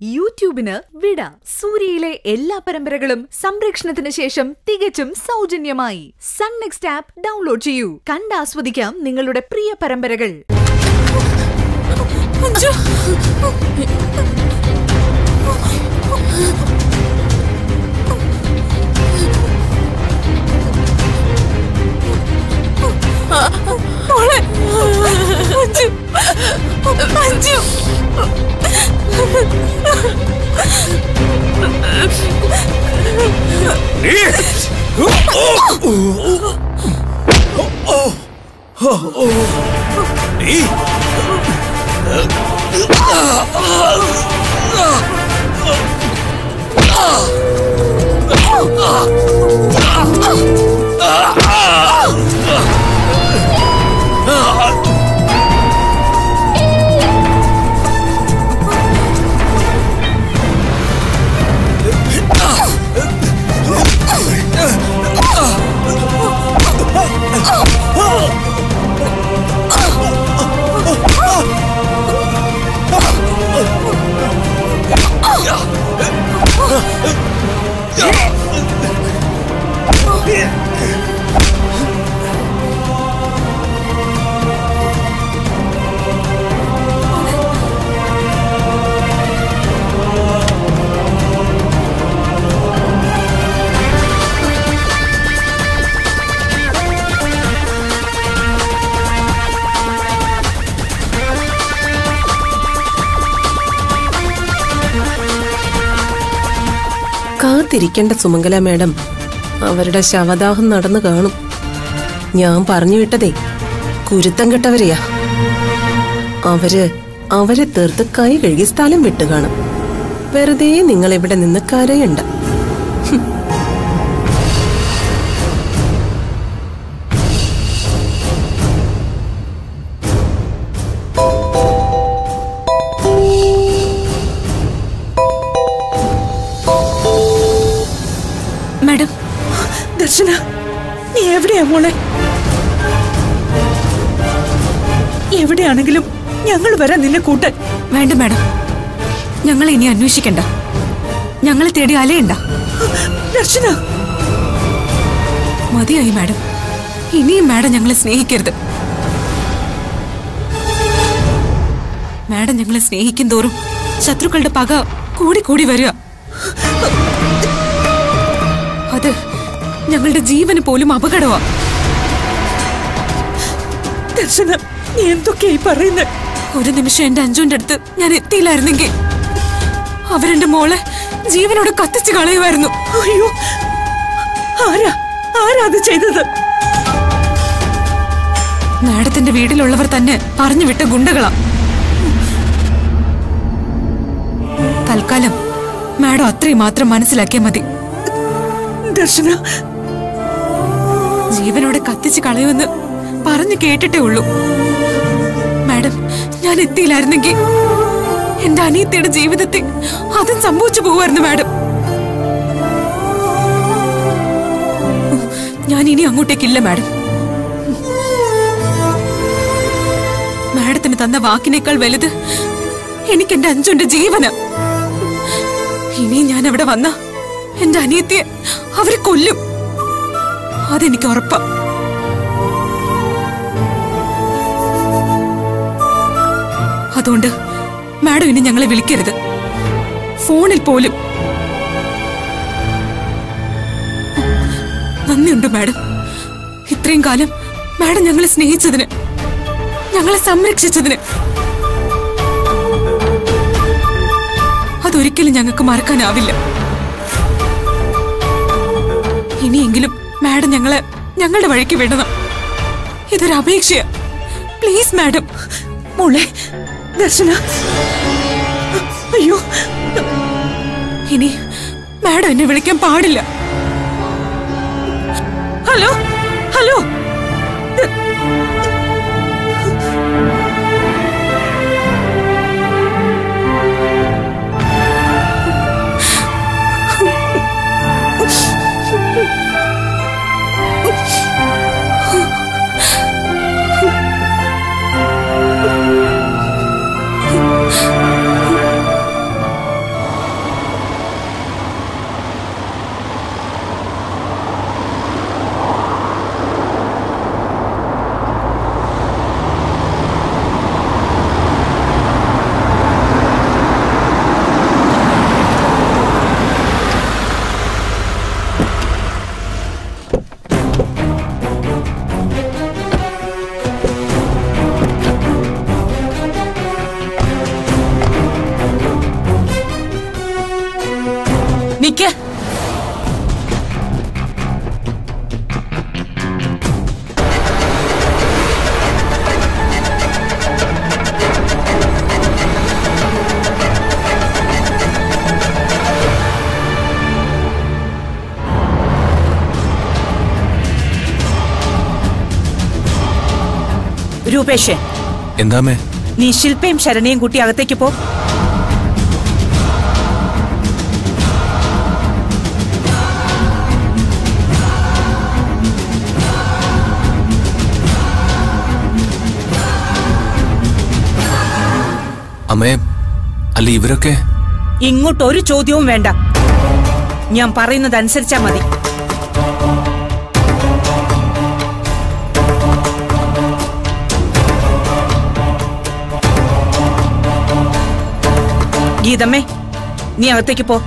യൂട്യൂബിന് വിട സൂര്യയിലെ എല്ലാ പരമ്പരകളും സംരക്ഷണത്തിന് ശേഷം തികച്ചും സൗജന്യമായി സൺ നെക്സ്റ്റ് ആപ്പ് ഡൗൺലോഡ് ചെയ്യൂ കണ്ടാസ്വദിക്കാം നിങ്ങളുടെ പ്രിയ പരമ്പരകൾ മോളെ അഞ്ചു അഞ്ചു കാത്തിരിക്കേണ്ട സുമംഗല മേഡം അവരുടെ ശവദാഹം നടന്നു കാണും ഞാൻ പറഞ്ഞു വിട്ടതേ കുരുത്തം കെട്ടവരെയാ അവര് അവരെ തീർത്ത് കൈ കഴുകി സ്ഥലം വിട്ടു കാണും വെറുതെ നിങ്ങൾ ഇവിടെ നിന്ന് കരയണ്ട മാഡം ദർശന നീ എവിടെയാ മോളെ എവിടെയാണെങ്കിലും ഞങ്ങൾ വരാൻ നിന്നെ കൂട്ടാൻ വേണ്ട മാഡം ഞങ്ങളെ ഇനി അന്വേഷിക്കണ്ട ഞങ്ങളെ തേടി അലയണ്ട ദർശന മതിയായി മാഡം ഇനിയും മാഡം ഞങ്ങളെ സ്നേഹിക്കരുത് മാഡം ഞങ്ങളെ സ്നേഹിക്കും തോറും ശത്രുക്കളുടെ പക കൂടി കൂടി വരിക അത് ഞങ്ങളുടെ ജീവന് പോലും അപകടമാ ദർശന നീ എന്തൊക്കെയായി പറയുന്നത് ഒരു നിമിഷം എന്റെ അഞ്ചുവിന്റെ അടുത്ത് ഞാൻ എത്തിയില്ലായിരുന്നെങ്കിൽ അവരെന്റെ മോളെ ജീവനോട് കത്തിച്ചു കളയുമായിരുന്നു അയ്യോ ആരാ ആരാ അത് ചെയ്തത് മാഡത്തിന്റെ വീട്ടിലുള്ളവർ തന്നെ പറഞ്ഞു വിട്ട ഗുണ്ടകളാ തൽക്കാലം മാഡം അത്രയും മാത്രം മനസ്സിലാക്കിയാൽ മതി ദർശന ജീവനോടെ കത്തിച്ച് കളയുമെന്ന് പറഞ്ഞു കേട്ടിട്ടേ ഉള്ളൂ മാഡം ഞാൻ എത്തിയില്ലായിരുന്നെങ്കിൽ എന്റെ അനിയത്തിയുടെ ജീവിതത്തിൽ അതും സംഭവിച്ചു പോകുമായിരുന്നു മാഡം ഞാൻ ഇനി അങ്ങോട്ടേക്കില്ല മാഡം മാഡത്തിന് തന്ന വാക്കിനേക്കാൾ വലുത് എനിക്ക് എന്റെ അഞ്ചുണ്ട് ജീവന ഇനി ഞാൻ അവിടെ വന്ന എന്റെ അനിയത്തിയെ അവരെ കൊല്ലും അതെനിക്ക് ഉറപ്പാ അതുകൊണ്ട് മാഡം ഇനി ഞങ്ങളെ വിളിക്കരുത് ഫോണിൽ പോലും നന്ദിയുണ്ട് മാഡം ഇത്രയും കാലം മാഡം ഞങ്ങളെ സ്നേഹിച്ചതിന് ഞങ്ങളെ സംരക്ഷിച്ചതിന് അതൊരിക്കലും ഞങ്ങൾക്ക് മറക്കാനാവില്ല ഇനിയെങ്കിലും മാഡം ഞങ്ങളെ ഞങ്ങളുടെ വഴിക്ക് വിടണം ഇതൊരു അപേക്ഷയാ പ്ലീസ് മാഡം മോളെ ദർശന അയ്യോ ഇനി മാഡം എന്നെ വിളിക്കാൻ പാടില്ല ഹലോ ഹലോ നിക്ക് രൂപേഷേ എന്താമേ നീ ശില്പയും ശരണയും കൂട്ടി അകത്തേക്ക് പോ അമ്മേ അല്ല ഇവരൊക്കെ ഇങ്ങോട്ട് ഒരു ചോദ്യവും വേണ്ട ഞാൻ പറയുന്നത് അനുസരിച്ചാ മതി ഗീതമ്മേ നീ അകത്തേക്ക് പോ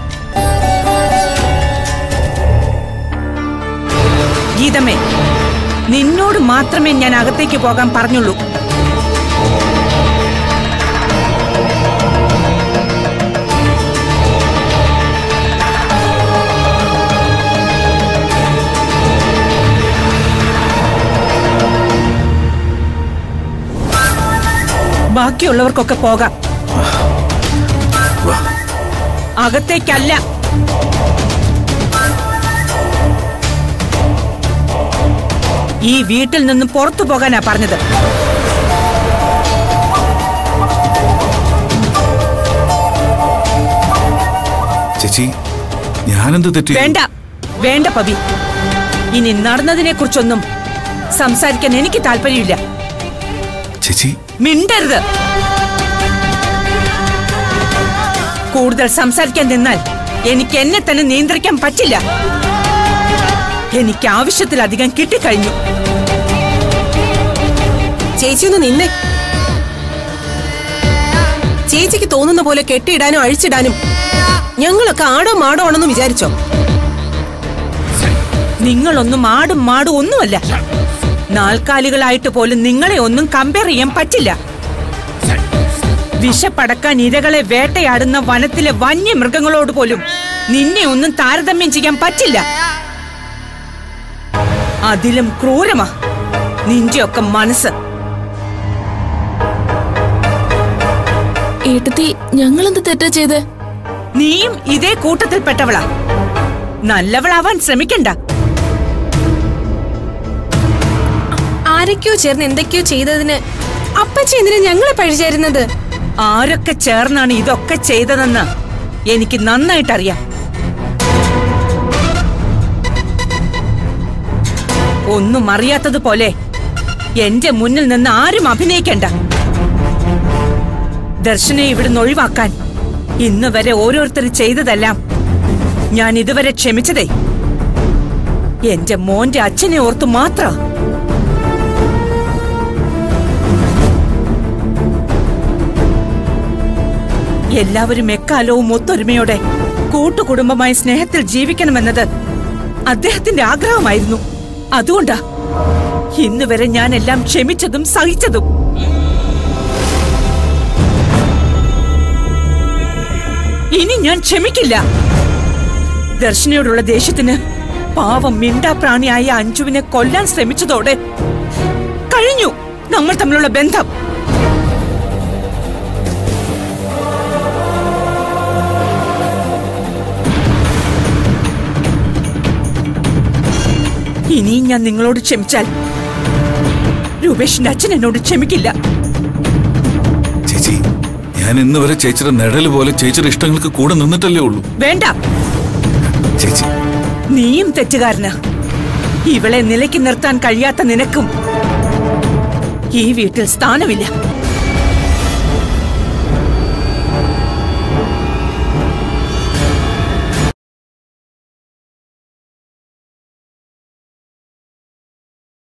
ഗീതമ്മേ നിന്നോട് മാത്രമേ ഞാൻ അകത്തേക്ക് പോകാൻ പറഞ്ഞുള്ളൂ ബാക്കിയുള്ളവർക്കൊക്കെ പോകാം അകത്തേക്കല്ല ഈ വീട്ടിൽ നിന്നും പുറത്തു പോകാനാ പറഞ്ഞത് ചേച്ചി ഞാനെന്ത് തെറ്റി വേണ്ട വേണ്ട പവി ഇനി നടന്നതിനെ കുറിച്ചൊന്നും സംസാരിക്കാൻ എനിക്ക് താല്പര്യമില്ല ചേച്ചി മിണ്ടരുത് കൂടുതൽ സംസാരിക്കാൻ നിന്നാൽ എനിക്ക് എന്നെ തന്നെ നിയന്ത്രിക്കാൻ പറ്റില്ല എനിക്ക് ആവശ്യത്തിലധികം കിട്ടിക്കഴിഞ്ഞു ചേച്ചി ഒന്ന് നിന്നേ ചേച്ചിക്ക് തോന്നുന്ന പോലെ കെട്ടിയിടാനും അഴിച്ചിടാനും ഞങ്ങളൊക്കെ ആടോ മാടോ ആണെന്ന് വിചാരിച്ചോ നിങ്ങളൊന്നും ആടും മാടും ഒന്നുമല്ല നാൽക്കാലികളായിട്ട് പോലും നിങ്ങളെ ഒന്നും കമ്പയർ ചെയ്യാൻ പറ്റില്ല വിഷപ്പടക്കാൻ ഇരകളെ വേട്ടയാടുന്ന വനത്തിലെ വന്യമൃഗങ്ങളോട് പോലും നിന്നെ ഒന്നും താരതമ്യം ചെയ്യാൻ പറ്റില്ല അതിലും ക്രൂരമാ നിന്റെയൊക്കെ മനസ്സ് ഏട്ടത്തി ഞങ്ങളെന്ത് തെറ്റാ ചെയ്തേ നീയും ഇതേ കൂട്ടത്തിൽപ്പെട്ടവളാ നല്ലവളാവാൻ ശ്രമിക്കണ്ട ആരൊക്കെയോ ചേർന്ന് എന്തൊക്കെയോ ചെയ്തതിന് അപ്പച്ചി എന്തിനാ ഞങ്ങളെ പഴിചേരുന്നത് ആരൊക്കെ ചേർന്നാണ് ഇതൊക്കെ ചെയ്തതെന്ന് എനിക്ക് നന്നായിട്ടറിയാം ഒന്നും അറിയാത്തതുപോലെ എന്റെ മുന്നിൽ നിന്ന് ആരും അഭിനയിക്കണ്ട ദർശനെ ഇവിടുന്ന് ഒഴിവാക്കാൻ ഇന്ന് വരെ ഓരോരുത്തർ ചെയ്തതെല്ലാം ഞാൻ ഇതുവരെ ക്ഷമിച്ചതേ എന്റെ മോന്റെ അച്ഛനെ ഓർത്തു മാത്രം എല്ലാവരും എക്കാലവും ഒത്തൊരുമയോടെ കൂട്ടുകുടുംബമായി സ്നേഹത്തിൽ ജീവിക്കണമെന്നത് അദ്ദേഹത്തിന്റെ ആഗ്രഹമായിരുന്നു അതുകൊണ്ടാ ഇന്ന് വരെ ഞാൻ എല്ലാം ക്ഷമിച്ചതും സഹിച്ചതും ഇനി ഞാൻ ക്ഷമിക്കില്ല ദർശനയോടുള്ള ദേഷ്യത്തിന് പാവം മിണ്ടാപ്രാണിയായ അഞ്ജുവിനെ കൊല്ലാൻ ശ്രമിച്ചതോടെ കഴിഞ്ഞു നമ്മൾ തമ്മിലുള്ള ബന്ധം ഇനിയും ഞാൻ നിങ്ങളോട് ക്ഷമിച്ചാൽ രൂപേഷിന്റെ അച്ഛൻ എന്നോട് ക്ഷമിക്കില്ല ചേച്ചി ഞാൻ ഇന്ന് വരെ ചേച്ചിയുടെ നിഴല് പോലെ ചേച്ചിയുടെ ഇഷ്ടങ്ങൾക്ക് കൂടെ നിന്നിട്ടല്ലേ ഉള്ളൂ വേണ്ട ചേച്ചി നീയും തെറ്റുകാരനാ ഇവളെ നിലയ്ക്ക് നിർത്താൻ കഴിയാത്ത നിനക്കും ഈ വീട്ടിൽ സ്ഥാനമില്ല